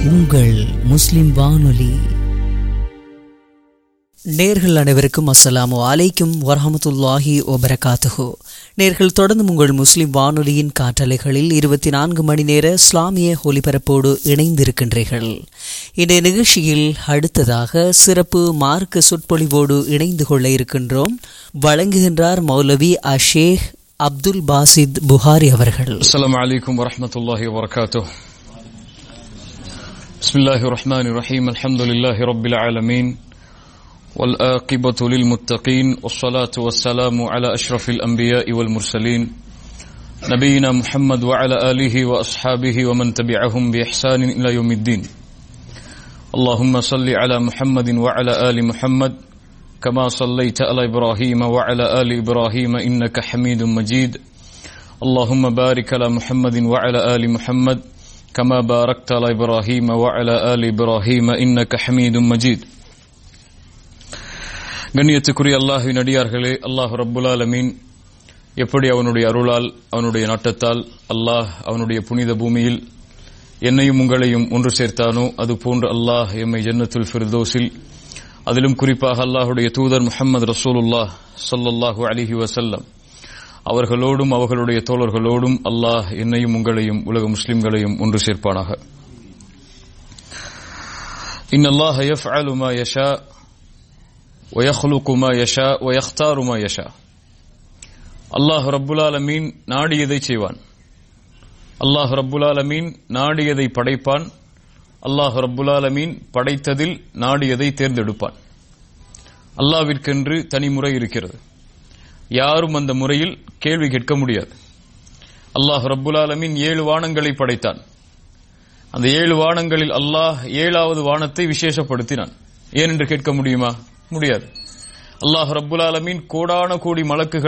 உங்கள் முஸ்லிம் வானொலி நேர்கள் அனைவருக்கும் அஸ்ஸலாமு அலைக்கும் வரஹமத்துல்லாஹி வபரகாத்துஹு நேர்கள் தொடர்ந்து உங்கள் முஸ்லிம் வானொலியின் காற்றலைகளில் இருபத்தி நான்கு மணி நேர இஸ்லாமிய ஒலிபரப்போடு இணைந்திருக்கின்றீர்கள் இந்த நிகழ்ச்சியில் அடுத்ததாக சிறப்பு மார்க்க சொற்பொழிவோடு இணைந்து கொள்ள இருக்கின்றோம் வழங்குகின்றார் மௌலவி அஷேக் அப்துல் பாசித் புகாரி அவர்கள் السلام عليكم ورحمة الله وبركاته بسم الله الرحمن الرحيم الحمد لله رب العالمين والآقبة للمتقين والصلاة والسلام على أشرف الأنبياء والمرسلين نبينا محمد وعلى آله وأصحابه ومن تبعهم بإحسان إلى يوم الدين اللهم صل على محمد وعلى آل محمد كما صليت على إبراهيم وعلى آل إبراهيم إنك حميد مجيد اللهم بارك على محمد وعلى آل محمد كما باركت على إبراهيم وعلى آل إبراهيم إنك حميد مجيد கண்ணியத்துக்குரிய அல்லாஹுவின் அடியார்களே அல்லாஹ் ரப்புல் ஆலமீன் எப்படி அவனுடைய அருளால் அவனுடைய நாட்டத்தால் அல்லாஹ் அவனுடைய புனித பூமியில் என்னையும் உங்களையும் ஒன்று சேர்த்தானோ அது போன்று அல்லாஹ் எம்மை ஜன்னத்துல் ஃபிர்தோஸில் அதிலும் குறிப்பாக அல்லாஹுடைய தூதர் முஹம்மது ரசூலுல்லாஹ் ஸல்லல்லாஹு அலிஹி வசல்லம் அவர்களோடும் அவர்களுடைய தோழர்களோடும் அல்லாஹ் என்னையும் உங்களையும் உலக முஸ்லிம்களையும் ஒன்று சேர்ப்பானாக إن الله يفعل ما يشاء ويخلق ما يشاء ويختار ما يشاء அல்லாஹ் ரப்புல் ஆலமீன் நாடியதை செய்வான் அல்லாஹ் ரப்புல் ஆலமீன் நாடியதை படைப்பான் அல்லாஹ் ரப்புல் ஆலமீன் படைத்ததில் நாடியதை தேர்ந்தெடுப்பான் அல்லாவிற்கென்று தனி முறை இருக்கிறது யாரும் அந்த முறையில் கேள்வி கேட்க முடியாது அல்லாஹ் ரப்புல் ஆலமீன் ஏழு வானங்களை படைத்தான் அந்த ஏழு வானங்களில் அல்லாஹ் ஏழாவது வானத்தை விசேஷப்படுத்தினான் ஏன் என்று கேட்க முடியுமா முடியாது அல்லாஹ் ரப்புல் ஆலமீன் கோடான கோடி மலக்குகள்